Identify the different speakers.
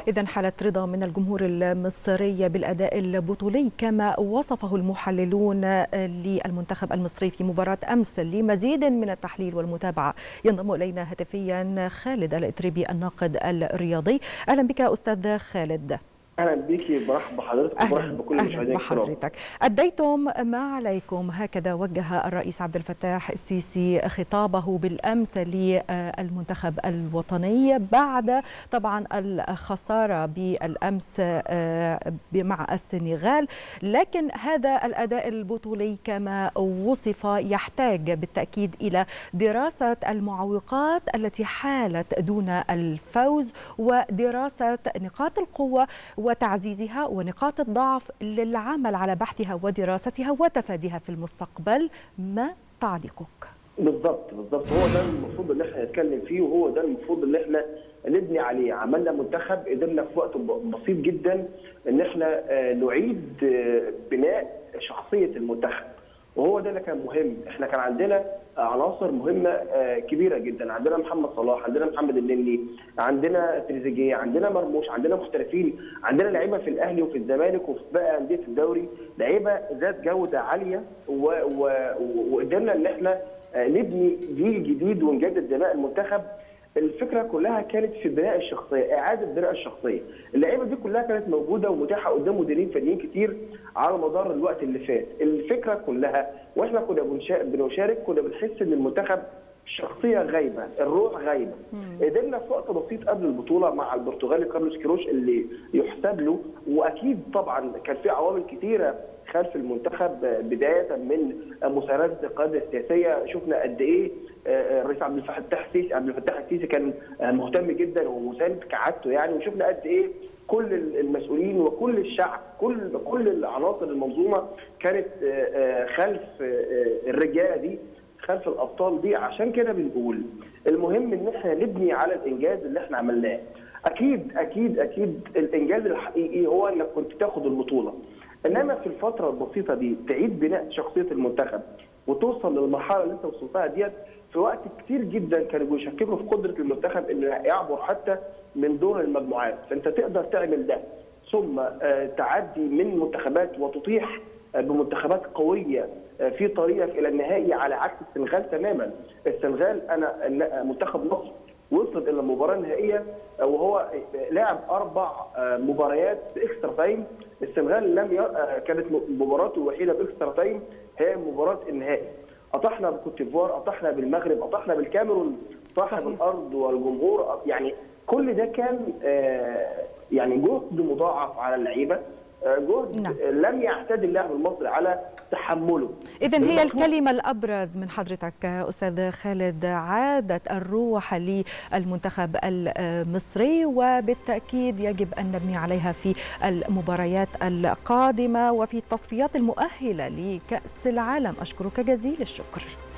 Speaker 1: إذا حالة رضا من الجمهور المصري بالأداء البطولي كما وصفه المحللون للمنتخب المصري في مباراة أمس لمزيد من التحليل والمتابعة ينضم إلينا هاتفيا خالد الإتريبي الناقد الرياضي أهلا بك أستاذ خالد
Speaker 2: اهلا بيكي برحب بحضرتك وبرحب بكل المشاهدين
Speaker 1: بحضرتك اديتم ما عليكم هكذا وجه الرئيس عبد الفتاح السيسي خطابه بالامس للمنتخب الوطني بعد طبعا الخساره بالامس مع السنغال لكن هذا الاداء البطولي كما وصف يحتاج بالتاكيد الى دراسه المعوقات التي حالت دون الفوز ودراسه نقاط القوه وتعزيزها ونقاط الضعف للعمل على بحثها ودراستها وتفاديها في المستقبل ما تعليقك
Speaker 2: بالضبط بالضبط هو ده المفروض اللي احنا نتكلم فيه وهو ده المفروض اللي احنا نبني عليه عملنا منتخب قدرنا في وقت بسيط جدا ان احنا نعيد بناء شخصيه المنتخب وهو ده اللي كان مهم احنا كان عندنا عناصر مهمه كبيره جدا عندنا محمد صلاح عندنا محمد النني عندنا تريزيجيه عندنا مرموش عندنا محترفين عندنا لعيبه في الاهلي وفي الزمالك وفي باقي انديه الدوري لعيبه ذات جوده عاليه وقدرنا ان احنا نبني جيل جديد ونجدد دماء المنتخب الفكره كلها كانت في بناء الشخصيه، اعاده بناء الشخصيه، اللعيبه دي كلها كانت موجوده ومتاحه قدام مديرين فنيين كتير على مدار الوقت اللي فات، الفكره كلها واحنا كنا بنشارك كنا بنحس ان المنتخب شخصيه غايبه، الروح غايبه. قدرنا في وقت بسيط قبل البطوله مع البرتغالي كارلوس كيروش اللي يحسب له واكيد طبعا كان في عوامل كتيره خلف المنتخب بدايه من مساندة القياده السياسيه شفنا قد ايه الرئيس عبد الفتاح السيسي عبد الفتاح السيسي كان مهتم جدا ومساند كعادته يعني وشفنا قد ايه كل المسؤولين وكل الشعب كل كل العناصر المنظومه كانت خلف الرجاله دي خلف الابطال دي عشان كده بنقول المهم ان احنا نبني على الانجاز اللي احنا عملناه اكيد اكيد اكيد الانجاز الحقيقي هو انك كنت تاخد البطوله انما في الفتره البسيطه دي تعيد بناء شخصيه المنتخب وتوصل للمرحله اللي انت وصلتها ديت في وقت كتير جدا كانوا بيشككوا في قدره المنتخب انه يعبر حتى من دور المجموعات فانت تقدر تعمل ده ثم تعدي من منتخبات وتطيح بمنتخبات قويه في طريقك الى النهائي على عكس السنغال تماما السنغال انا منتخب مصر وصل الى المباراه النهائيه وهو لعب اربع مباريات باكسترا تايم السنغال لم ي... كانت مباراته الوحيده باكسترا تايم هي مباراه النهائي اطحنا بكوت ديفوار اطحنا بالمغرب اطحنا بالكاميرون صاحب الارض والجمهور يعني كل ده كان يعني جهد مضاعف على اللعيبه جهد نعم. لم يعتاد اللاعب المصري على تحمله
Speaker 1: اذا هي الكلمه الابرز من حضرتك استاذ خالد عادت الروح للمنتخب المصري وبالتاكيد يجب ان نبني عليها في المباريات القادمه وفي التصفيات المؤهله لكاس العالم اشكرك جزيل الشكر